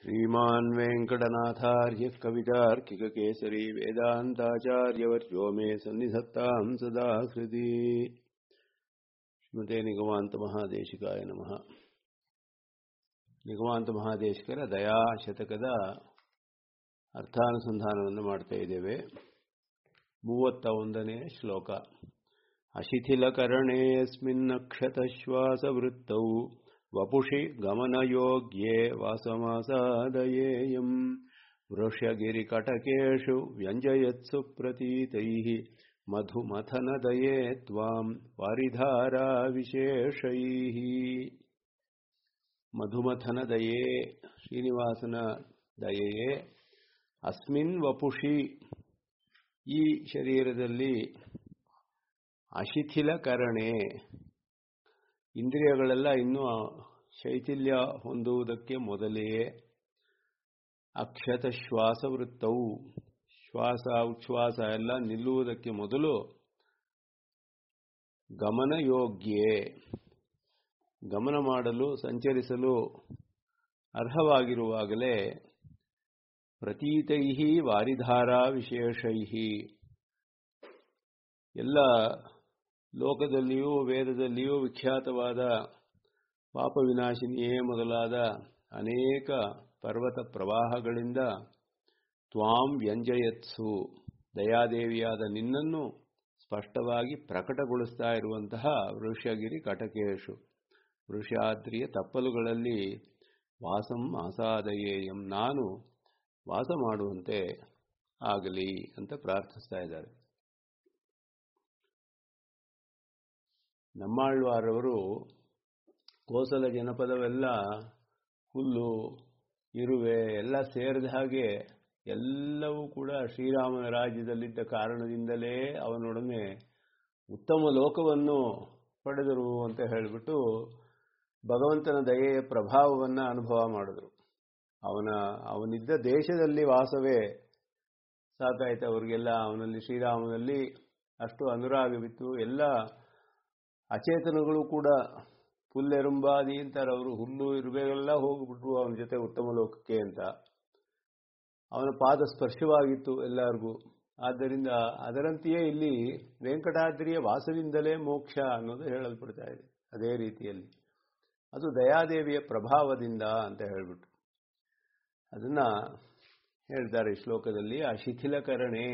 श्रीमान् वेङ्कटनाथार्यः कवितार्किककेसरी वेदान्ताचार्यवर्यो मे सन्निधत्ताम् सदा हृदि ಶ್ರೀಮತೆ ನಿಗಮಾಂತ ಮಹಾದೇಶಿಕಾಯ ನಮಃ ನಿಗಮಾಂತ ಮಹಾದೇಶಿಕರ ದಯಾ ಶತಕದ ಅರ್ಥಾನುಸಂಧಾನವನ್ನು ಮಾಡ್ತಾ ಇದ್ದೇವೆ ಮೂವತ್ತ ಒಂದನೇ ಶ್ಲೋಕ ಅಶಿಥಿಲಕರಣೇऽಸ್ಮಿನ್ನಕ್ಷತಶ್ವಾಸವೃತ್ತೌ ವಪುಷಿ ಗಮನಯೋಗ್ಯೆ ವಾಸಮಾಸಾದಯೇಯಂ ವೃಷ್ಯಗಿರಿಕಟಕೇಷು ವ್ಯಂಜಯತ್ಸು ಪ್ರತೀತೈಃ ಮಧುಮಥನದಯೇ ತ್ವಾಂ ವಾರಿಧಾರಾ ವಿಶೇಷೈಃ ಮಧುಮಥನದಯೇ ಶ್ರೀನಿವಾಸನ ದಯೆಯೇ ಅಸ್ಮಿನ್ ವಪುಷಿ ಈ ಶರೀರದಲ್ಲಿ ಅಶಿಥಿಲಕರಣೆ ಇಂದ್ರಿಯಗಳೆಲ್ಲ ಇನ್ನೂ ಶೈಥಿಲ್ಯ ಹೊಂದುವುದಕ್ಕೆ ಮೊದಲೆಯೇ ಅಕ್ಷತ ಶ್ವಾಸವೃತ್ತವು ಶ್ವಾಸ ಉಚ್ಛ್ವಾಸ ಎಲ್ಲ ನಿಲ್ಲುವುದಕ್ಕೆ ಮೊದಲು ಗಮನಯೋಗ್ಯೆ ಗಮನ ಮಾಡಲು ಸಂಚರಿಸಲು ಅರ್ಹವಾಗಿರುವಾಗಲೇ ಪ್ರತೀತೈ ವಾರಿಧಾರಾ ವಿಶೇಷೈ ಎಲ್ಲ ಲೋಕದಲ್ಲಿಯೂ ವೇದದಲ್ಲಿಯೂ ವಿಖ್ಯಾತವಾದ ಪಾಪ ವಿನಾಶಿನಿಯೇ ಮೊದಲಾದ ಅನೇಕ ಪರ್ವತ ಪ್ರವಾಹಗಳಿಂದ ತ್ವಾಂ ವ್ಯಂಜಯತ್ಸು ದಯಾದೇವಿಯಾದ ನಿನ್ನನ್ನು ಸ್ಪಷ್ಟವಾಗಿ ಪ್ರಕಟಗೊಳಿಸ್ತಾ ಇರುವಂತಹ ವೃಷಗಿರಿ ಕಟಕೇಶು ವೃಷಾದ್ರಿಯ ತಪ್ಪಲುಗಳಲ್ಲಿ ವಾಸಂ ಆಸಾದಯೇಯಂ ನಾನು ವಾಸ ಮಾಡುವಂತೆ ಆಗಲಿ ಅಂತ ಪ್ರಾರ್ಥಿಸ್ತಾ ಇದ್ದಾರೆ ನಮ್ಮಾಳ್ವಾರವರು ಕೋಸಲ ಜನಪದವೆಲ್ಲ ಹುಲ್ಲು ಇರುವೆ ಎಲ್ಲ ಸೇರಿದ ಹಾಗೆ ಎಲ್ಲವೂ ಕೂಡ ಶ್ರೀರಾಮನ ರಾಜ್ಯದಲ್ಲಿದ್ದ ಕಾರಣದಿಂದಲೇ ಅವನೊಡನೆ ಉತ್ತಮ ಲೋಕವನ್ನು ಪಡೆದರು ಅಂತ ಹೇಳಿಬಿಟ್ಟು ಭಗವಂತನ ದಯೆಯ ಪ್ರಭಾವವನ್ನು ಅನುಭವ ಮಾಡಿದ್ರು ಅವನ ಅವನಿದ್ದ ದೇಶದಲ್ಲಿ ವಾಸವೇ ಸಾಕಾಯ್ತು ಅವರಿಗೆಲ್ಲ ಅವನಲ್ಲಿ ಶ್ರೀರಾಮನಲ್ಲಿ ಅಷ್ಟು ಅನುರಾಗವಿತ್ತು ಎಲ್ಲ ಅಚೇತನಗಳು ಕೂಡ ಹುಲ್ಲೆರುಂಬಾದಿ ಅಂತಾರೆ ಅವರು ಹುಲ್ಲು ಇರುವೆಲ್ಲ ಹೋಗ್ಬಿಟ್ರು ಅವನ ಜೊತೆ ಉತ್ತಮ ಲೋಕಕ್ಕೆ ಅಂತ ಅವನ ಪಾದ ಸ್ಪರ್ಶವಾಗಿತ್ತು ಎಲ್ಲರಿಗೂ ಆದ್ದರಿಂದ ಅದರಂತೆಯೇ ಇಲ್ಲಿ ವೆಂಕಟಾದ್ರಿಯ ವಾಸದಿಂದಲೇ ಮೋಕ್ಷ ಅನ್ನೋದು ಹೇಳಲ್ಪಡ್ತಾ ಇದೆ ಅದೇ ರೀತಿಯಲ್ಲಿ ಅದು ದಯಾದೇವಿಯ ಪ್ರಭಾವದಿಂದ ಅಂತ ಹೇಳಿಬಿಟ್ಟು ಅದನ್ನ ಹೇಳ್ತಾರೆ ಈ ಶ್ಲೋಕದಲ್ಲಿ ಆ ಶಿಥಿಲಕರಣೆ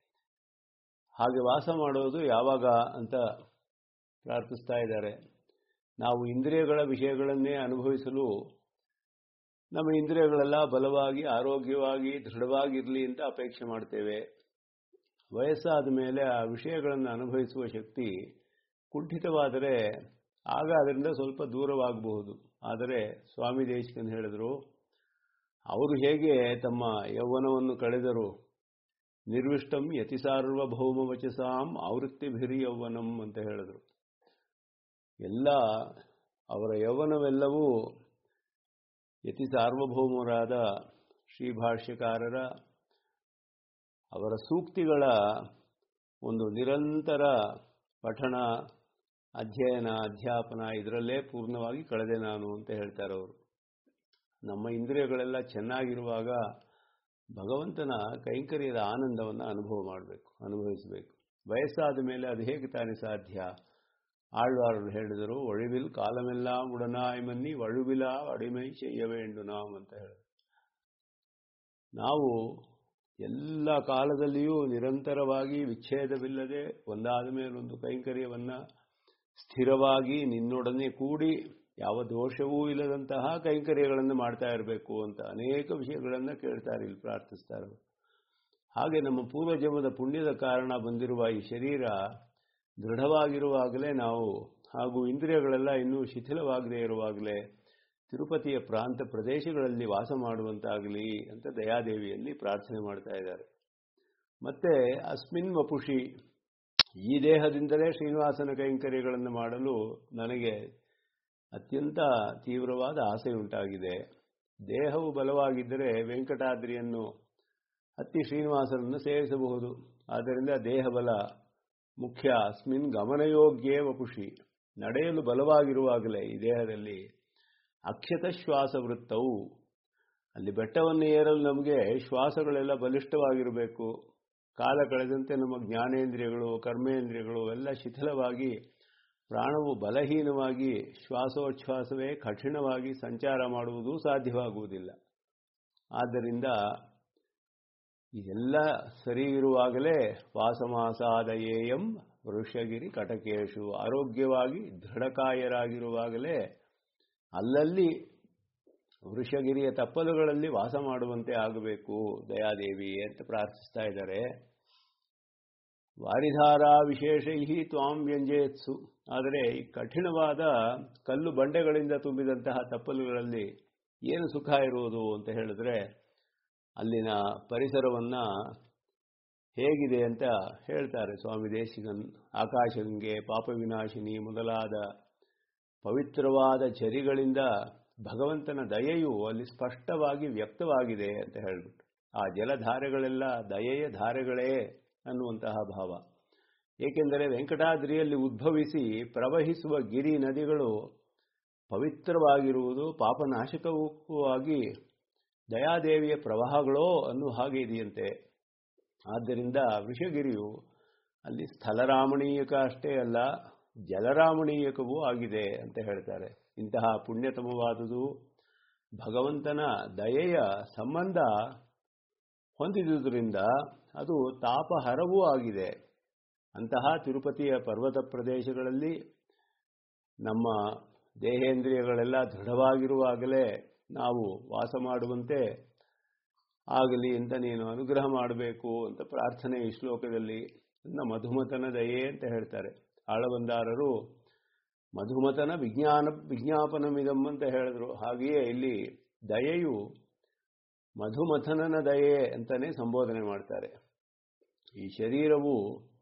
ಹಾಗೆ ವಾಸ ಮಾಡೋದು ಯಾವಾಗ ಅಂತ ಪ್ರಾರ್ಥಿಸ್ತಾ ಇದ್ದಾರೆ ನಾವು ಇಂದ್ರಿಯಗಳ ವಿಷಯಗಳನ್ನೇ ಅನುಭವಿಸಲು ನಮ್ಮ ಇಂದ್ರಿಯಗಳೆಲ್ಲ ಬಲವಾಗಿ ಆರೋಗ್ಯವಾಗಿ ದೃಢವಾಗಿರಲಿ ಅಂತ ಅಪೇಕ್ಷೆ ಮಾಡ್ತೇವೆ ವಯಸ್ಸಾದ ಮೇಲೆ ಆ ವಿಷಯಗಳನ್ನು ಅನುಭವಿಸುವ ಶಕ್ತಿ ಕುಂಠಿತವಾದರೆ ಆಗ ಅದರಿಂದ ಸ್ವಲ್ಪ ದೂರವಾಗಬಹುದು ಆದರೆ ಸ್ವಾಮಿ ದೇಶಕನ್ ಹೇಳಿದರು ಅವರು ಹೇಗೆ ತಮ್ಮ ಯೌವನವನ್ನು ಕಳೆದರು ನಿರ್ವಿಷ್ಟಂ ಯತಿ ಸಾರ್ವಭೌಮ ವಚಸಾಂ ಆವೃತ್ತಿಭಿರಿ ಯೌವನಂ ಅಂತ ಹೇಳಿದರು ಎಲ್ಲ ಅವರ ಯೌವನವೆಲ್ಲವೂ ಯತಿ ಸಾರ್ವಭೌಮರಾದ ಶ್ರೀಭಾಷ್ಯಕಾರರ ಅವರ ಸೂಕ್ತಿಗಳ ಒಂದು ನಿರಂತರ ಪಠಣ ಅಧ್ಯಯನ ಅಧ್ಯಾಪನ ಇದರಲ್ಲೇ ಪೂರ್ಣವಾಗಿ ಕಳೆದೆ ನಾನು ಅಂತ ಹೇಳ್ತಾರೆ ಅವರು ನಮ್ಮ ಇಂದ್ರಿಯಗಳೆಲ್ಲ ಚೆನ್ನಾಗಿರುವಾಗ ಭಗವಂತನ ಕೈಂಕರ್ಯದ ಆನಂದವನ್ನು ಅನುಭವ ಮಾಡಬೇಕು ಅನುಭವಿಸಬೇಕು ವಯಸ್ಸಾದ ಮೇಲೆ ಅದು ಹೇಗೆ ತಾನೇ ಸಾಧ್ಯ ಆಳ್ವಾರರು ಹೇಳಿದರು ಒಳಿವಿಲ್ ಕಾಲಮೆಲ್ಲ ಉಡನಾಯ್ ಮನ್ನಿ ಒಳುವಿಲ ಅಡಿಮೈ ಚೆಯ್ಯವೇಂಡು ನಾವು ಅಂತ ಹೇಳಿದ್ರು ನಾವು ಎಲ್ಲ ಕಾಲದಲ್ಲಿಯೂ ನಿರಂತರವಾಗಿ ವಿಚ್ಛೇದವಿಲ್ಲದೆ ಒಂದಾದ ಮೇಲೊಂದು ಕೈಂಕರ್ಯವನ್ನ ಸ್ಥಿರವಾಗಿ ನಿನ್ನೊಡನೆ ಕೂಡಿ ಯಾವ ದೋಷವೂ ಇಲ್ಲದಂತಹ ಕೈಂಕರ್ಯಗಳನ್ನು ಮಾಡ್ತಾ ಇರಬೇಕು ಅಂತ ಅನೇಕ ವಿಷಯಗಳನ್ನು ಕೇಳ್ತಾರೆ ಇಲ್ಲಿ ಪ್ರಾರ್ಥಿಸ್ತಾರೆ ಹಾಗೆ ನಮ್ಮ ಪೂರ್ವಜನ್ಮದ ಪುಣ್ಯದ ಕಾರಣ ಬಂದಿರುವ ಈ ಶರೀರ ದೃಢವಾಗಿರುವಾಗಲೇ ನಾವು ಹಾಗೂ ಇಂದ್ರಿಯಗಳೆಲ್ಲ ಇನ್ನೂ ಶಿಥಿಲವಾಗದೇ ಇರುವಾಗಲೇ ತಿರುಪತಿಯ ಪ್ರಾಂತ ಪ್ರದೇಶಗಳಲ್ಲಿ ವಾಸ ಮಾಡುವಂತಾಗಲಿ ಅಂತ ದಯಾದೇವಿಯಲ್ಲಿ ಪ್ರಾರ್ಥನೆ ಮಾಡ್ತಾ ಇದ್ದಾರೆ ಮತ್ತೆ ಅಸ್ಮಿನ್ ವಪುಷಿ ಈ ದೇಹದಿಂದಲೇ ಶ್ರೀನಿವಾಸನ ಕೈಂಕರ್ಯಗಳನ್ನು ಮಾಡಲು ನನಗೆ ಅತ್ಯಂತ ತೀವ್ರವಾದ ಆಸೆ ಉಂಟಾಗಿದೆ ದೇಹವು ಬಲವಾಗಿದ್ದರೆ ವೆಂಕಟಾದ್ರಿಯನ್ನು ಹತ್ತಿ ಶ್ರೀನಿವಾಸನನ್ನು ಸೇವಿಸಬಹುದು ಆದ್ದರಿಂದ ದೇಹಬಲ ಮುಖ್ಯ ಅಸ್ಮಿನ್ ಗಮನಯೋಗ್ಯೇ ವಪುಷಿ ನಡೆಯಲು ಬಲವಾಗಿರುವಾಗಲೇ ಈ ದೇಹದಲ್ಲಿ ಅಕ್ಷತ ಶ್ವಾಸ ವೃತ್ತವು ಅಲ್ಲಿ ಬೆಟ್ಟವನ್ನು ಏರಲು ನಮಗೆ ಶ್ವಾಸಗಳೆಲ್ಲ ಬಲಿಷ್ಠವಾಗಿರಬೇಕು ಕಾಲ ಕಳೆದಂತೆ ನಮ್ಮ ಜ್ಞಾನೇಂದ್ರಿಯಗಳು ಕರ್ಮೇಂದ್ರಿಯಗಳು ಎಲ್ಲ ಶಿಥಿಲವಾಗಿ ಪ್ರಾಣವು ಬಲಹೀನವಾಗಿ ಶ್ವಾಸೋಚ್ಛ್ವಾಸವೇ ಕಠಿಣವಾಗಿ ಸಂಚಾರ ಮಾಡುವುದು ಸಾಧ್ಯವಾಗುವುದಿಲ್ಲ ಆದ್ದರಿಂದ ಇದೆಲ್ಲ ಸರಿ ಇರುವಾಗಲೇ ವಾಸಮಾಸಾದಯೇಯಂ ವೃಷಗಿರಿ ಕಟಕೇಶು ಆರೋಗ್ಯವಾಗಿ ದೃಢಕಾಯರಾಗಿರುವಾಗಲೇ ಅಲ್ಲಲ್ಲಿ ವೃಷಗಿರಿಯ ತಪ್ಪಲುಗಳಲ್ಲಿ ವಾಸ ಮಾಡುವಂತೆ ಆಗಬೇಕು ದಯಾದೇವಿ ಅಂತ ಪ್ರಾರ್ಥಿಸ್ತಾ ಇದ್ದಾರೆ ವಾರಿಧಾರಾ ವಿಶೇಷೈ ತ್ವಾಂ ವ್ಯಂಜಯತ್ಸು ಆದರೆ ಈ ಕಠಿಣವಾದ ಕಲ್ಲು ಬಂಡೆಗಳಿಂದ ತುಂಬಿದಂತಹ ತಪ್ಪಲುಗಳಲ್ಲಿ ಏನು ಸುಖ ಇರುವುದು ಅಂತ ಹೇಳಿದ್ರೆ ಅಲ್ಲಿನ ಪರಿಸರವನ್ನ ಹೇಗಿದೆ ಅಂತ ಹೇಳ್ತಾರೆ ಸ್ವಾಮಿ ದೇಶಿಗನ್ ಆಕಾಶಗಂಗೆ ಪಾಪ ವಿನಾಶಿನಿ ಮೊದಲಾದ ಪವಿತ್ರವಾದ ಝರಿಗಳಿಂದ ಭಗವಂತನ ದಯೆಯು ಅಲ್ಲಿ ಸ್ಪಷ್ಟವಾಗಿ ವ್ಯಕ್ತವಾಗಿದೆ ಅಂತ ಹೇಳಿಬಿಟ್ಟು ಆ ಜಲಧಾರೆಗಳೆಲ್ಲ ದಯೆಯ ಧಾರೆಗಳೇ ಅನ್ನುವಂತಹ ಭಾವ ಏಕೆಂದರೆ ವೆಂಕಟಾದ್ರಿಯಲ್ಲಿ ಉದ್ಭವಿಸಿ ಪ್ರವಹಿಸುವ ಗಿರಿ ನದಿಗಳು ಪವಿತ್ರವಾಗಿರುವುದು ಪಾಪನಾಶಕವೂ ಆಗಿ ದಯಾದೇವಿಯ ಪ್ರವಾಹಗಳೋ ಅನ್ನುವ ಹಾಗೆ ಇದೆಯಂತೆ ಆದ್ದರಿಂದ ವಿಷಗಿರಿಯು ಅಲ್ಲಿ ಸ್ಥಳರಾಮಣೀಯಕ ಅಷ್ಟೇ ಅಲ್ಲ ಜಲರಾಮಣೀಯಕವೂ ಆಗಿದೆ ಅಂತ ಹೇಳ್ತಾರೆ ಇಂತಹ ಪುಣ್ಯತಮವಾದುದು ಭಗವಂತನ ದಯೆಯ ಸಂಬಂಧ ಹೊಂದಿದುದರಿಂದ ಅದು ತಾಪಹರವೂ ಆಗಿದೆ ಅಂತಹ ತಿರುಪತಿಯ ಪರ್ವತ ಪ್ರದೇಶಗಳಲ್ಲಿ ನಮ್ಮ ದೇಹೇಂದ್ರಿಯಗಳೆಲ್ಲ ದೃಢವಾಗಿರುವಾಗಲೇ ನಾವು ವಾಸ ಮಾಡುವಂತೆ ಆಗಲಿ ಅಂತ ನೀನು ಅನುಗ್ರಹ ಮಾಡಬೇಕು ಅಂತ ಪ್ರಾರ್ಥನೆ ಈ ಶ್ಲೋಕದಲ್ಲಿ ನನ್ನ ಮಧುಮತನ ದಯೆ ಅಂತ ಹೇಳ್ತಾರೆ ಆಳವಂದಾರರು ಮಧುಮತನ ವಿಜ್ಞಾನ ವಿಜ್ಞಾಪನಮಿದಂ ಅಂತ ಹೇಳಿದ್ರು ಹಾಗೆಯೇ ಇಲ್ಲಿ ದಯೆಯು ಮಧುಮಥನನ ದಯೆ ಅಂತಾನೆ ಸಂಬೋಧನೆ ಮಾಡ್ತಾರೆ ಈ ಶರೀರವು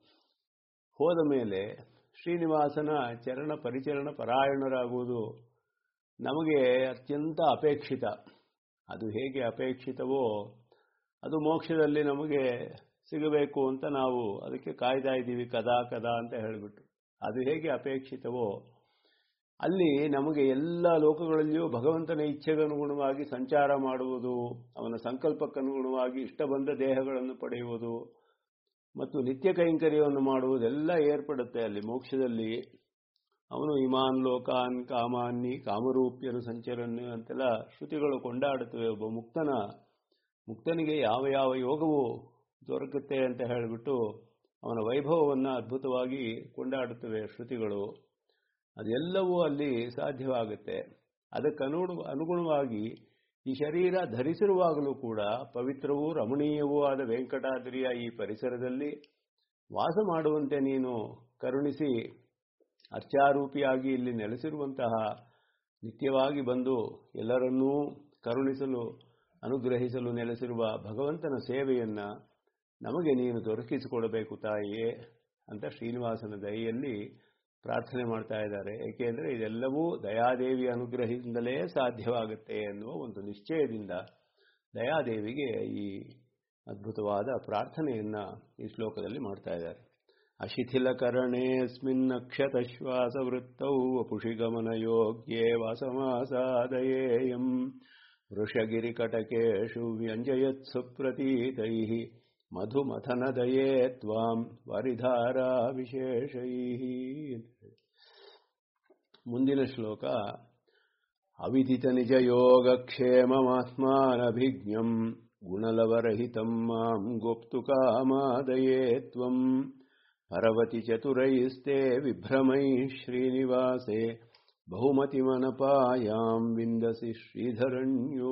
ಹೋದ ಮೇಲೆ ಶ್ರೀನಿವಾಸನ ಚರಣ ಪರಿಚರಣ ಪರಾಯಣರಾಗುವುದು ನಮಗೆ ಅತ್ಯಂತ ಅಪೇಕ್ಷಿತ ಅದು ಹೇಗೆ ಅಪೇಕ್ಷಿತವೋ ಅದು ಮೋಕ್ಷದಲ್ಲಿ ನಮಗೆ ಸಿಗಬೇಕು ಅಂತ ನಾವು ಅದಕ್ಕೆ ಕಾಯ್ತಾ ಇದ್ದೀವಿ ಕದಾ ಕದಾ ಅಂತ ಹೇಳಿಬಿಟ್ಟು ಅದು ಹೇಗೆ ಅಪೇಕ್ಷಿತವೋ ಅಲ್ಲಿ ನಮಗೆ ಎಲ್ಲ ಲೋಕಗಳಲ್ಲಿಯೂ ಭಗವಂತನ ಇಚ್ಛೆಗನುಗುಣವಾಗಿ ಸಂಚಾರ ಮಾಡುವುದು ಅವನ ಸಂಕಲ್ಪಕ್ಕನುಗುಣವಾಗಿ ಇಷ್ಟ ಬಂದ ದೇಹಗಳನ್ನು ಪಡೆಯುವುದು ಮತ್ತು ನಿತ್ಯ ಕೈಂಕರ್ಯವನ್ನು ಮಾಡುವುದೆಲ್ಲ ಏರ್ಪಡುತ್ತೆ ಅಲ್ಲಿ ಮೋಕ್ಷದಲ್ಲಿ ಅವನು ಇಮಾನ್ ಲೋಕಾನ್ ಕಾಮಾನ್ನಿ ಕಾಮರೂಪ್ಯನು ಸಂಚರನ್ನು ಅಂತೆಲ್ಲ ಶ್ರುತಿಗಳು ಕೊಂಡಾಡುತ್ತವೆ ಒಬ್ಬ ಮುಕ್ತನ ಮುಕ್ತನಿಗೆ ಯಾವ ಯಾವ ಯೋಗವು ದೊರಕುತ್ತೆ ಅಂತ ಹೇಳಿಬಿಟ್ಟು ಅವನ ವೈಭವವನ್ನು ಅದ್ಭುತವಾಗಿ ಕೊಂಡಾಡುತ್ತವೆ ಶ್ರುತಿಗಳು ಅದೆಲ್ಲವೂ ಅಲ್ಲಿ ಸಾಧ್ಯವಾಗುತ್ತೆ ಅದಕ್ಕೆ ಅನು ಅನುಗುಣವಾಗಿ ಈ ಶರೀರ ಧರಿಸಿರುವಾಗಲೂ ಕೂಡ ಪವಿತ್ರವೂ ರಮಣೀಯವೂ ಆದ ವೆಂಕಟಾದ್ರಿಯ ಈ ಪರಿಸರದಲ್ಲಿ ವಾಸ ಮಾಡುವಂತೆ ನೀನು ಕರುಣಿಸಿ ಅರ್ಚಾರೂಪಿಯಾಗಿ ಇಲ್ಲಿ ನೆಲೆಸಿರುವಂತಹ ನಿತ್ಯವಾಗಿ ಬಂದು ಎಲ್ಲರನ್ನೂ ಕರುಣಿಸಲು ಅನುಗ್ರಹಿಸಲು ನೆಲೆಸಿರುವ ಭಗವಂತನ ಸೇವೆಯನ್ನು ನಮಗೆ ನೀನು ದೊರಕಿಸಿಕೊಡಬೇಕು ತಾಯಿಯೇ ಅಂತ ಶ್ರೀನಿವಾಸನ ದಯೆಯಲ್ಲಿ ಪ್ರಾರ್ಥನೆ ಮಾಡ್ತಾ ಇದ್ದಾರೆ ಏಕೆಂದರೆ ಇದೆಲ್ಲವೂ ದಯಾದೇವಿ ಅನುಗ್ರಹದಿಂದಲೇ ಸಾಧ್ಯವಾಗುತ್ತೆ ಎನ್ನುವ ಒಂದು ನಿಶ್ಚಯದಿಂದ ದಯಾದೇವಿಗೆ ಈ ಅದ್ಭುತವಾದ ಪ್ರಾರ್ಥನೆಯನ್ನು ಈ ಶ್ಲೋಕದಲ್ಲಿ ಮಾಡ್ತಾ ಇದ್ದಾರೆ ಅಶಿಥಿಲಕರಣೇऽस्मिन्नक्षतश्वासवृत्तौ ವಪುಷಿ ಗಮನಯೋಗ್ಯೇ ವಾಸಮಾಸಾದಯೇಯಂ ವೃಷಗಿರಿಕಟಕೇಷು ವ್ಯಂಜಯತ್ಸು ಪ್ರತೀತೈಃ ಮಧುಮಥನದಯೇ ತ್ವಾಂ ವರಿಧಾರಾ ವಿಶೇಷೈ ಮುಂದಿನ ಶ್ಲೋಕ ಅವಿದಿತ ನಿಜ ಯೋಗಕ್ಷೇಮಮಾತ್ಮಾನಭಿಜ್ಞಂ ಗುಣಲವರಹಿತಂ ಮಾಂ ಗುಪ್ತು ಕಾಮಾದಯೇ ತ್ವಂ ಪರವತಿ ಚತುರೈಸ್ತೆ ವಿಭ್ರಮೈ ಶ್ರೀನಿವಾಸೆ ಬಹುಮತಿಮನಪಾಯಾಂ ವಿಂದಸಿ ಶ್ರೀಧರಣ್ಯೋ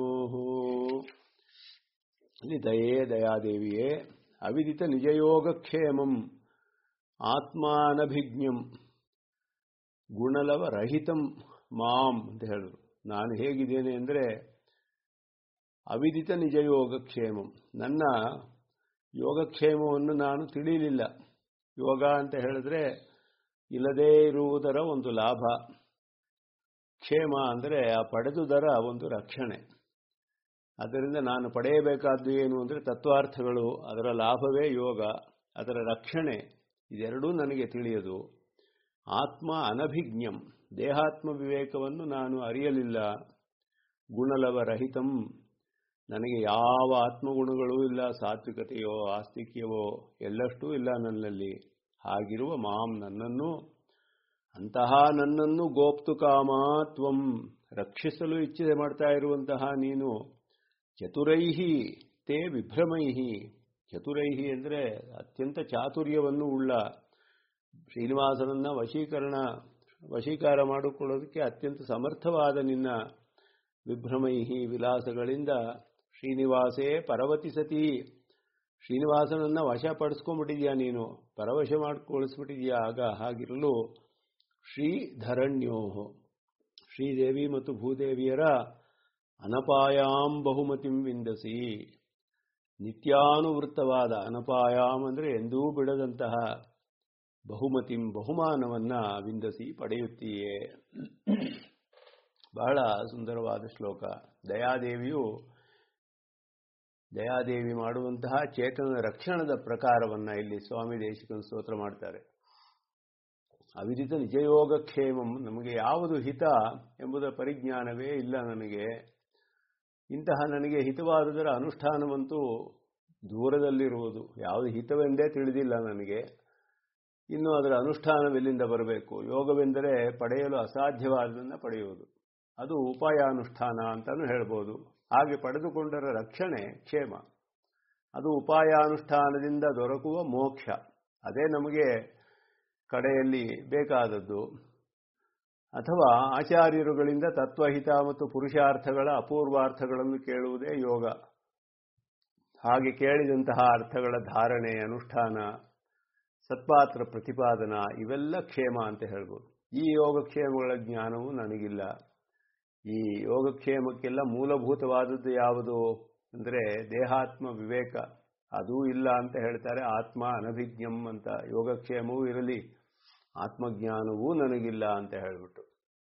ಅಲ್ಲಿ ದಯೇ ದಯಾದೇವಿಯೇ ಅವಿದಿತ ನಿಜಯೋಗಕ್ಷೇಮಂ ಆತ್ಮಾನಭಿಜ್ಞಂ ಗುಣಲವ ರಹಿತಂ ಮಾಂ ಅಂತ ಹೇಳಿದ್ರು ನಾನು ಹೇಗಿದ್ದೇನೆ ಅಂದರೆ ಅವಿದಿತ ನಿಜ ಯೋಗಕ್ಷೇಮಂ ನನ್ನ ಯೋಗಕ್ಷೇಮವನ್ನು ನಾನು ತಿಳಿಯಲಿಲ್ಲ ಯೋಗ ಅಂತ ಹೇಳಿದ್ರೆ ಇಲ್ಲದೇ ಇರುವುದರ ಒಂದು ಲಾಭ ಕ್ಷೇಮ ಅಂದರೆ ಆ ಪಡೆದುದರ ಒಂದು ರಕ್ಷಣೆ ಆದ್ದರಿಂದ ನಾನು ಪಡೆಯಬೇಕಾದ್ದು ಏನು ಅಂದರೆ ತತ್ವಾರ್ಥಗಳು ಅದರ ಲಾಭವೇ ಯೋಗ ಅದರ ರಕ್ಷಣೆ ಇದೆರಡೂ ನನಗೆ ತಿಳಿಯದು ಆತ್ಮ ಅನಭಿಜ್ಞಂ ದೇಹಾತ್ಮ ವಿವೇಕವನ್ನು ನಾನು ಅರಿಯಲಿಲ್ಲ ಗುಣಲವ ರಹಿತಂ ನನಗೆ ಯಾವ ಆತ್ಮಗುಣಗಳೂ ಇಲ್ಲ ಸಾತ್ವಿಕತೆಯೋ ಆಸ್ತಿಕ್ಯವೋ ಎಲ್ಲಷ್ಟೂ ಇಲ್ಲ ನನ್ನಲ್ಲಿ ಹಾಗಿರುವ ಮಾಂ ನನ್ನನ್ನು ಅಂತಹ ನನ್ನನ್ನು ಗೋಪ್ತು ಕಾಮಾತ್ವಂ ರಕ್ಷಿಸಲು ಇಚ್ಛೆ ಮಾಡ್ತಾ ಇರುವಂತಹ ನೀನು ಚತುರೈಹಿ ತೇ ವಿಭ್ರಮೈಹಿ ಚತುರೈಹಿ ಅಂದರೆ ಅತ್ಯಂತ ಚಾತುರ್ಯವನ್ನು ಉಳ್ಳ ಶ್ರೀನಿವಾಸನನ್ನ ವಶೀಕರಣ ವಶೀಕಾರ ಮಾಡಿಕೊಳ್ಳೋದಕ್ಕೆ ಅತ್ಯಂತ ಸಮರ್ಥವಾದ ನಿನ್ನ ವಿಭ್ರಮೈಹಿ ವಿಲಾಸಗಳಿಂದ ಶ್ರೀನಿವಾಸೇ ಪರವತಿ ಸತಿ ಶ್ರೀನಿವಾಸನನ್ನ ವಶಪಡಿಸ್ಕೊಂಡ್ಬಿಟ್ಟಿದ್ಯಾ ನೀನು ಪರವಶ ಮಾಡಿಕೊಳಿಸ್ಬಿಟ್ಟಿದ್ಯಾ ಆಗ ಹಾಗಿರಲು ಶ್ರೀಧರಣ್ಯೋ ಶ್ರೀದೇವಿ ಮತ್ತು ಭೂದೇವಿಯರ ಅನಪಾಯಾಂ ಬಹುಮತಿಂ ವಿಂದಸಿ ನಿತ್ಯಾನುವೃತ್ತವಾದ ಅನಪಾಯಾಮ್ ಅಂದರೆ ಎಂದೂ ಬಿಡದಂತಹ ಬಹುಮತಿಂ ಬಹುಮಾನವನ್ನ ವಿಂದಸಿ ಪಡೆಯುತ್ತೀಯೇ ಬಹಳ ಸುಂದರವಾದ ಶ್ಲೋಕ ದಯಾದೇವಿಯು ದಯಾದೇವಿ ಮಾಡುವಂತಹ ಚೇತನ ರಕ್ಷಣದ ಪ್ರಕಾರವನ್ನ ಇಲ್ಲಿ ಸ್ವಾಮಿ ದೇಶಿಕನ್ ಸ್ತೋತ್ರ ಮಾಡ್ತಾರೆ ಅವಿದಿತ ನಿಜಯೋಗಕ್ಷೇಮಂ ನಮಗೆ ಯಾವುದು ಹಿತ ಎಂಬುದರ ಪರಿಜ್ಞಾನವೇ ಇಲ್ಲ ನನಗೆ ಇಂತಹ ನನಗೆ ಹಿತವಾದುದರ ಅನುಷ್ಠಾನವಂತೂ ದೂರದಲ್ಲಿರುವುದು ಯಾವುದು ಹಿತವೆಂದೇ ತಿಳಿದಿಲ್ಲ ನನಗೆ ಇನ್ನು ಅದರ ಅನುಷ್ಠಾನವೆಲ್ಲಿಂದ ಬರಬೇಕು ಯೋಗವೆಂದರೆ ಪಡೆಯಲು ಅಸಾಧ್ಯವಾದದನ್ನು ಪಡೆಯುವುದು ಅದು ಉಪಾಯಾನುಷ್ಠಾನ ಅಂತಲೂ ಹೇಳ್ಬೋದು ಹಾಗೆ ಪಡೆದುಕೊಂಡರ ರಕ್ಷಣೆ ಕ್ಷೇಮ ಅದು ಉಪಾಯಾನುಷ್ಠಾನದಿಂದ ದೊರಕುವ ಮೋಕ್ಷ ಅದೇ ನಮಗೆ ಕಡೆಯಲ್ಲಿ ಬೇಕಾದದ್ದು ಅಥವಾ ಆಚಾರ್ಯರುಗಳಿಂದ ತತ್ವಹಿತ ಮತ್ತು ಪುರುಷಾರ್ಥಗಳ ಅಪೂರ್ವಾರ್ಥಗಳನ್ನು ಕೇಳುವುದೇ ಯೋಗ ಹಾಗೆ ಕೇಳಿದಂತಹ ಅರ್ಥಗಳ ಧಾರಣೆ ಅನುಷ್ಠಾನ ಸತ್ಪಾತ್ರ ಪ್ರತಿಪಾದನ ಇವೆಲ್ಲ ಕ್ಷೇಮ ಅಂತ ಹೇಳ್ಬೋದು ಈ ಯೋಗಕ್ಷೇಮಗಳ ಜ್ಞಾನವು ನನಗಿಲ್ಲ ಈ ಯೋಗಕ್ಷೇಮಕ್ಕೆಲ್ಲ ಮೂಲಭೂತವಾದದ್ದು ಯಾವುದು ಅಂದರೆ ದೇಹಾತ್ಮ ವಿವೇಕ ಅದೂ ಇಲ್ಲ ಅಂತ ಹೇಳ್ತಾರೆ ಆತ್ಮ ಅನಭಿಜ್ಞಂ ಅಂತ ಯೋಗಕ್ಷೇಮವೂ ಇರಲಿ ಆತ್ಮಜ್ಞಾನವೂ ನನಗಿಲ್ಲ ಅಂತ ಹೇಳಿಬಿಟ್ಟು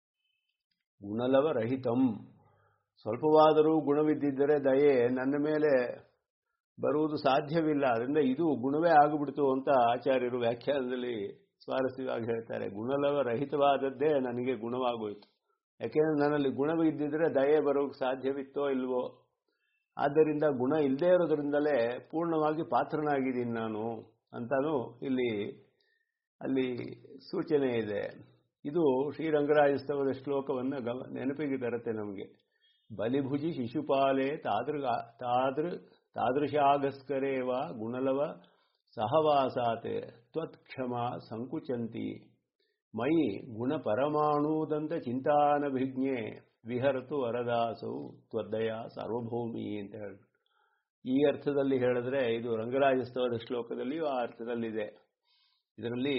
ಗುಣಲವ ರಹಿತಂ ಸ್ವಲ್ಪವಾದರೂ ಗುಣವಿದ್ದಿದ್ದರೆ ದಯೆ ನನ್ನ ಮೇಲೆ ಬರುವುದು ಸಾಧ್ಯವಿಲ್ಲ ಅದರಿಂದ ಇದು ಗುಣವೇ ಆಗಿಬಿಡ್ತು ಅಂತ ಆಚಾರ್ಯರು ವ್ಯಾಖ್ಯಾನದಲ್ಲಿ ಸ್ವಾರಸ್ಯವಾಗಿ ಹೇಳ್ತಾರೆ ಗುಣಲವ ರಹಿತವಾದದ್ದೇ ನನಗೆ ಗುಣವಾಗೋಯ್ತು ಯಾಕೆಂದ್ರೆ ನನ್ನಲ್ಲಿ ಗುಣವಿದ್ದಿದ್ರೆ ದಯೆ ಬರೋಕ್ಕೆ ಸಾಧ್ಯವಿತ್ತೋ ಇಲ್ವೋ ಆದ್ದರಿಂದ ಗುಣ ಇಲ್ಲದೇ ಇರೋದ್ರಿಂದಲೇ ಪೂರ್ಣವಾಗಿ ಪಾತ್ರನಾಗಿದ್ದೀನಿ ನಾನು ಅಂತಾನು ಇಲ್ಲಿ ಅಲ್ಲಿ ಸೂಚನೆ ಇದೆ ಇದು ಶ್ರೀರಂಗರಾಜಸ್ತವದ ಶ್ಲೋಕವನ್ನು ಗಮ ನೆನಪಿಗೆ ತರುತ್ತೆ ನಮಗೆ ಬಲಿಭುಜಿ ಶಿಶುಪಾಲೆ ತಾದೃ ತಾದೃ ತಾದೃಶಾಗಸ್ಕರೇವ ಗುಣಲವ ಸಹವಾಸಾತೆ ತ್ವತ್ಕ್ಷಮ ಸಂಕುಚಂತಿ ಮಯಿ ಗುಣಪರಮಾಣೂದಂತ ಚಿಂತಾನಭಿಜ್ಞೆ ವಿಹರತು ವರದಾಸೌ ತ್ವದ್ದಯ ಸಾರ್ವಭೌಮಿ ಅಂತ ಹೇಳ್ಬಿಟ್ಟು ಈ ಅರ್ಥದಲ್ಲಿ ಹೇಳಿದ್ರೆ ಇದು ರಂಗರಾಜಸ್ತವದ ಶ್ಲೋಕದಲ್ಲಿಯೂ ಆ ಅರ್ಥದಲ್ಲಿದೆ ಇದರಲ್ಲಿ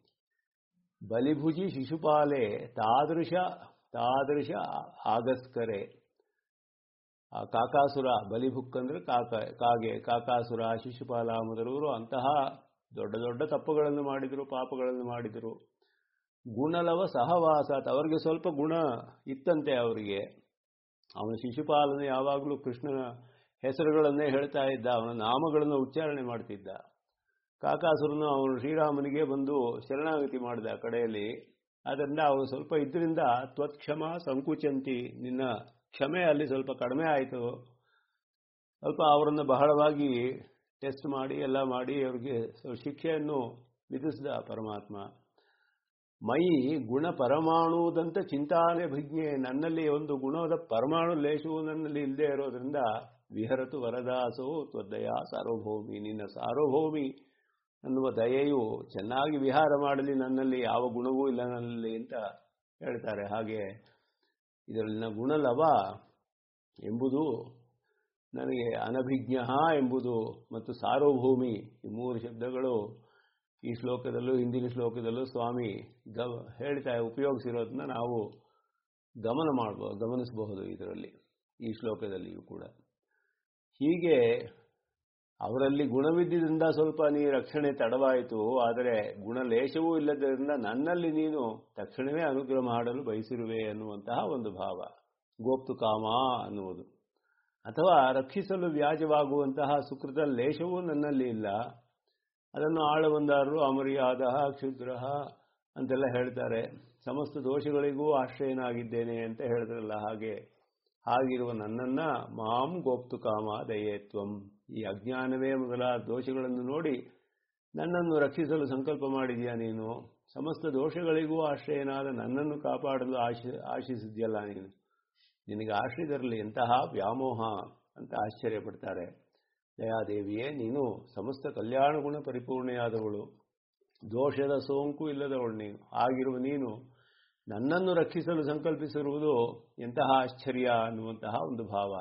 ಬಲಿಭುಜಿ ಶಿಶುಪಾಲೆ ತಾದೃಶ ತಾದೃಶ ಆಗಸ್ಕರೆ ಆ ಕಾಕಾಸುರ ಬಲಿಭುಕ್ ಅಂದ್ರೆ ಕಾಕ ಕಾಗೆ ಕಾಕಾಸುರ ಶಿಶುಪಾಲ ಮೊದಲವರು ಅಂತಹ ದೊಡ್ಡ ದೊಡ್ಡ ತಪ್ಪುಗಳನ್ನು ಮಾಡಿದರು ಪಾಪಗಳನ್ನು ಮಾಡಿದರು ಗುಣಲವ ಸಹವಾಸ ಅವರಿಗೆ ಸ್ವಲ್ಪ ಗುಣ ಇತ್ತಂತೆ ಅವರಿಗೆ ಅವನ ಶಿಶುಪಾಲನೆ ಯಾವಾಗಲೂ ಕೃಷ್ಣನ ಹೆಸರುಗಳನ್ನೇ ಹೇಳ್ತಾ ಇದ್ದ ಅವನ ನಾಮಗಳನ್ನು ಉಚ್ಚಾರಣೆ ಮಾಡ್ತಿದ್ದ ಕಾಕಾಸುರನು ಅವನು ಶ್ರೀರಾಮನಿಗೆ ಬಂದು ಶರಣಾಗತಿ ಮಾಡಿದ ಕಡೆಯಲ್ಲಿ ಅದರಿಂದ ಅವನು ಸ್ವಲ್ಪ ಇದರಿಂದ ತ್ವತ್ಕ್ಷಮ ಸಂಕುಚಂತಿ ನಿನ್ನ ಕ್ಷಮೆ ಅಲ್ಲಿ ಸ್ವಲ್ಪ ಕಡಿಮೆ ಆಯಿತು ಸ್ವಲ್ಪ ಅವರನ್ನು ಬಹಳವಾಗಿ ಟೆಸ್ಟ್ ಮಾಡಿ ಎಲ್ಲ ಮಾಡಿ ಅವರಿಗೆ ಶಿಕ್ಷೆಯನ್ನು ವಿಧಿಸಿದ ಪರಮಾತ್ಮ ಮೈ ಗುಣ ಪರಮಾಣುದಂತ ಚಿಂತಾನೆ ಭಿಜ್ಞೆ ನನ್ನಲ್ಲಿ ಒಂದು ಗುಣದ ಪರಮಾಣು ಲೇಷವು ನನ್ನಲ್ಲಿ ಇಲ್ಲದೆ ಇರೋದ್ರಿಂದ ವಿಹರತು ವರದಾಸೋ ತ್ವದಯ ಸಾರ್ವಭೌಮಿ ನಿನ್ನ ಸಾರ್ವಭೌಮಿ ಅನ್ನುವ ದಯೆಯು ಚೆನ್ನಾಗಿ ವಿಹಾರ ಮಾಡಲಿ ನನ್ನಲ್ಲಿ ಯಾವ ಗುಣವೂ ಇಲ್ಲ ನನ್ನಲ್ಲಿ ಅಂತ ಹೇಳ್ತಾರೆ ಹಾಗೆ ಇದರಲ್ಲಿನ ಗುಣಲವ ಎಂಬುದು ನನಗೆ ಅನಭಿಜ್ಞ ಎಂಬುದು ಮತ್ತು ಸಾರ್ವಭೌಮಿ ಈ ಮೂರು ಶಬ್ದಗಳು ಈ ಶ್ಲೋಕದಲ್ಲೂ ಹಿಂದಿನ ಶ್ಲೋಕದಲ್ಲೂ ಸ್ವಾಮಿ ಗಮ ಹೇಳ್ತಾ ಉಪಯೋಗಿಸಿರೋದನ್ನ ನಾವು ಗಮನ ಮಾಡಬಹುದು ಗಮನಿಸಬಹುದು ಇದರಲ್ಲಿ ಈ ಶ್ಲೋಕದಲ್ಲಿಯೂ ಕೂಡ ಹೀಗೆ ಅವರಲ್ಲಿ ಗುಣವಿದ್ದರಿಂದ ಸ್ವಲ್ಪ ನೀ ರಕ್ಷಣೆ ತಡವಾಯಿತು ಆದರೆ ಗುಣಲೇಶವೂ ಇಲ್ಲದರಿಂದ ನನ್ನಲ್ಲಿ ನೀನು ತಕ್ಷಣವೇ ಅನುಗ್ರಹ ಮಾಡಲು ಬಯಸಿರುವೆ ಅನ್ನುವಂತಹ ಒಂದು ಭಾವ ಗೋಪ್ತು ಕಾಮ ಅನ್ನುವುದು ಅಥವಾ ರಕ್ಷಿಸಲು ವ್ಯಾಜವಾಗುವಂತಹ ಸುಕೃತ ಲೇಶವೂ ನನ್ನಲ್ಲಿ ಇಲ್ಲ ಅದನ್ನು ಆಳವಂದಾರರು ಅಮರ್ಯಾದ ಕ್ಷುದ್ರ ಅಂತೆಲ್ಲ ಹೇಳ್ತಾರೆ ಸಮಸ್ತ ದೋಷಗಳಿಗೂ ಆಶ್ರಯನಾಗಿದ್ದೇನೆ ಅಂತ ಹೇಳಿದ್ರಲ್ಲ ಹಾಗೆ ಆಗಿರುವ ನನ್ನನ್ನ ಮಾಂ ಗೋಪ್ತು ಕಾಮ ದಯೇತ್ವಂ ಈ ಅಜ್ಞಾನವೇ ಮೊದಲಾದ ದೋಷಗಳನ್ನು ನೋಡಿ ನನ್ನನ್ನು ರಕ್ಷಿಸಲು ಸಂಕಲ್ಪ ಮಾಡಿದೆಯಾ ನೀನು ಸಮಸ್ತ ದೋಷಗಳಿಗೂ ಆಶ್ರಯನಾದ ನನ್ನನ್ನು ಕಾಪಾಡಲು ಆಶಿ ಆಶಿಸಿದ್ಯಲ್ಲ ನೀನು ನಿನಗೆ ಆಶ್ರಯದಲ್ಲಿ ಎಂತಹ ವ್ಯಾಮೋಹ ಅಂತ ಆಶ್ಚರ್ಯಪಡ್ತಾರೆ ದಯಾದೇವಿಯೇ ನೀನು ಸಮಸ್ತ ಕಲ್ಯಾಣ ಗುಣ ಪರಿಪೂರ್ಣೆಯಾದವಳು ದೋಷದ ಸೋಂಕು ಇಲ್ಲದವಳು ನೀನು ಆಗಿರುವ ನೀನು ನನ್ನನ್ನು ರಕ್ಷಿಸಲು ಸಂಕಲ್ಪಿಸಿರುವುದು ಎಂತಹ ಆಶ್ಚರ್ಯ ಅನ್ನುವಂತಹ ಒಂದು ಭಾವ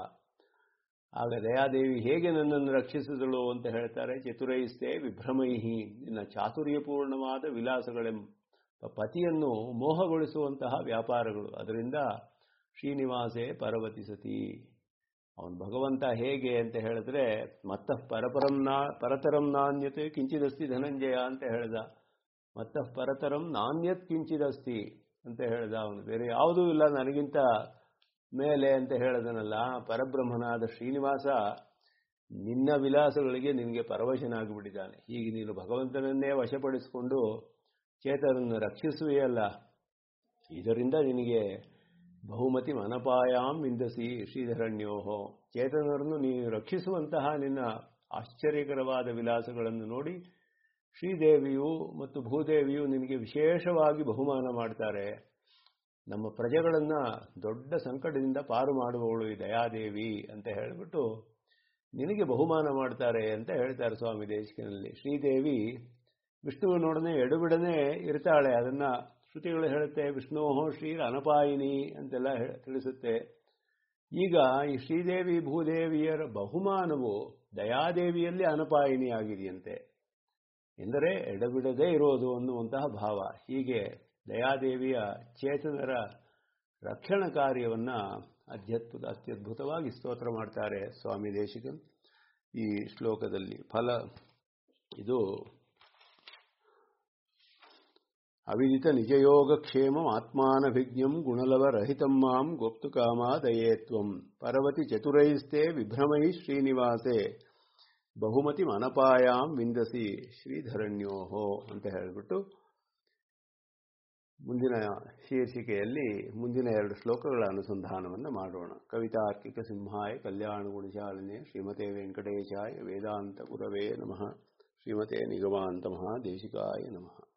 ಆಗ ದಯಾದೇವಿ ಹೇಗೆ ನನ್ನನ್ನು ರಕ್ಷಿಸಿದಳು ಅಂತ ಹೇಳ್ತಾರೆ ಚತುರೈಸ್ತೆ ವಿಭ್ರಮೈಹಿ ನಿನ್ನ ಚಾತುರ್ಯಪೂರ್ಣವಾದ ವಿಲಾಸಗಳೆಂಬ ಪತಿಯನ್ನು ಮೋಹಗೊಳಿಸುವಂತಹ ವ್ಯಾಪಾರಗಳು ಅದರಿಂದ ಶ್ರೀನಿವಾಸೇ ಪರವತಿ ಸತಿ ಅವನು ಭಗವಂತ ಹೇಗೆ ಅಂತ ಹೇಳಿದ್ರೆ ಮತ್ತಃ ಪರಪರಂ ನಾ ಪರತರಂ ನಾಣ್ಯತೆ ಕಿಂಚಿದಸ್ತಿ ಧನಂಜಯ ಅಂತ ಹೇಳ್ದ ಮತ್ತಃ ಪರತರಂ ನಾಣ್ಯತ್ ಕಿಂಚಿದಸ್ತಿ ಅಂತ ಹೇಳ್ದ ಅವನು ಬೇರೆ ಯಾವುದೂ ಇಲ್ಲ ನನಗಿಂತ ಮೇಲೆ ಅಂತ ಹೇಳದನಲ್ಲ ಪರಬ್ರಹ್ಮನಾದ ಶ್ರೀನಿವಾಸ ನಿನ್ನ ವಿಲಾಸಗಳಿಗೆ ನಿನಗೆ ಪರವಶನಾಗಿಬಿಟ್ಟಿದ್ದಾನೆ ಹೀಗೆ ನೀನು ಭಗವಂತನನ್ನೇ ವಶಪಡಿಸಿಕೊಂಡು ಚೇತನನ್ನು ರಕ್ಷಿಸುವೆಯಲ್ಲ ಇದರಿಂದ ನಿನಗೆ ಬಹುಮತಿ ಮನಪಾಯಾಂ ವಿಂದಸಿ ಶ್ರೀಧರಣ್ಯೋಹೋ ಚೇತನರನ್ನು ನೀನು ರಕ್ಷಿಸುವಂತಹ ನಿನ್ನ ಆಶ್ಚರ್ಯಕರವಾದ ವಿಲಾಸಗಳನ್ನು ನೋಡಿ ಶ್ರೀದೇವಿಯು ಮತ್ತು ಭೂದೇವಿಯು ನಿನಗೆ ವಿಶೇಷವಾಗಿ ಬಹುಮಾನ ಮಾಡ್ತಾರೆ ನಮ್ಮ ಪ್ರಜೆಗಳನ್ನ ದೊಡ್ಡ ಸಂಕಟದಿಂದ ಪಾರು ಮಾಡುವವಳು ಈ ದಯಾದೇವಿ ಅಂತ ಹೇಳಿಬಿಟ್ಟು ನಿನಗೆ ಬಹುಮಾನ ಮಾಡ್ತಾರೆ ಅಂತ ಹೇಳ್ತಾರೆ ಸ್ವಾಮಿ ದೇಶಿಕನಲ್ಲಿ ಶ್ರೀದೇವಿ ವಿಷ್ಣುವಿನೊಡನೆ ಎಡುಬಿಡನೆ ಇರ್ತಾಳೆ ಅದನ್ನ ಶ್ರುತಿಗಳು ಹೇಳುತ್ತೆ ವಿಷ್ಣೋಹೋ ಶ್ರೀರ ಅನಪಾಯಿನಿ ಅಂತೆಲ್ಲ ತಿಳಿಸುತ್ತೆ ಈಗ ಈ ಶ್ರೀದೇವಿ ಭೂದೇವಿಯರ ಬಹುಮಾನವು ದಯಾದೇವಿಯಲ್ಲಿ ಅನಪಾಯಿನಿ ಆಗಿದೆಯಂತೆ ಎಂದರೆ ಎಡಬಿಡದೇ ಇರೋದು ಅನ್ನುವಂತಹ ಭಾವ ಹೀಗೆ ದಯಾದೇವಿಯ ಚೇತನರ ರಕ್ಷಣ ಕಾರ್ಯವನ್ನ ಅತ್ಯದ್ಭುತ ಅತ್ಯದ್ಭುತವಾಗಿ ಸ್ತೋತ್ರ ಮಾಡ್ತಾರೆ ಸ್ವಾಮಿ ದೇಶಿಕನ್ ಈ ಶ್ಲೋಕದಲ್ಲಿ ಫಲ ಇದು ಅವಿದಿತ ನಿಜಯೋಗಕ್ಷೇಮಂ ಆತ್ಮಾನಭಿಜ್ಞಂ ಗುಣಲವರಹಿತಂ ಮಾಂ ಗೊಪ್ತು ಕಾಮಾದಯೇತ್ವಂ ಪರವತಿ ಚತುರೈಸ್ತೆ ವಿಭ್ರಮೈ ಶ್ರೀನಿವಾಸೆ ಬಹುಮತಿ ಮನಪಾಯಾಂ ವಿಂದಸಿ ಶ್ರೀಧರಣ್ಯೋಹೋ ಅಂತ ಹೇಳಿಬಿಟ್ಟು ಮುಂದಿನ ಶೀರ್ಷಿಕೆಯಲ್ಲಿ ಮುಂದಿನ ಎರಡು ಶ್ಲೋಕಗಳ ಅನುಸಂಧಾನವನ್ನು ಮಾಡೋಣ ಕವಿತಾರ್ಕಿಕ ಸಿಂಹಾಯ ಕಲ್ಯಾಣ ಗುಣಶಾಲಿನೆ ಶ್ರೀಮತೆ ವೆಂಕಟೇಶಾಯ ವೇದಾಂತ ಗುರವೇ ನಮಃ ಶ್ರೀಮತೆ ನಿಗಮಾಂತ ಮಹಾದೇಶಿಕಾಯ ನಮಃ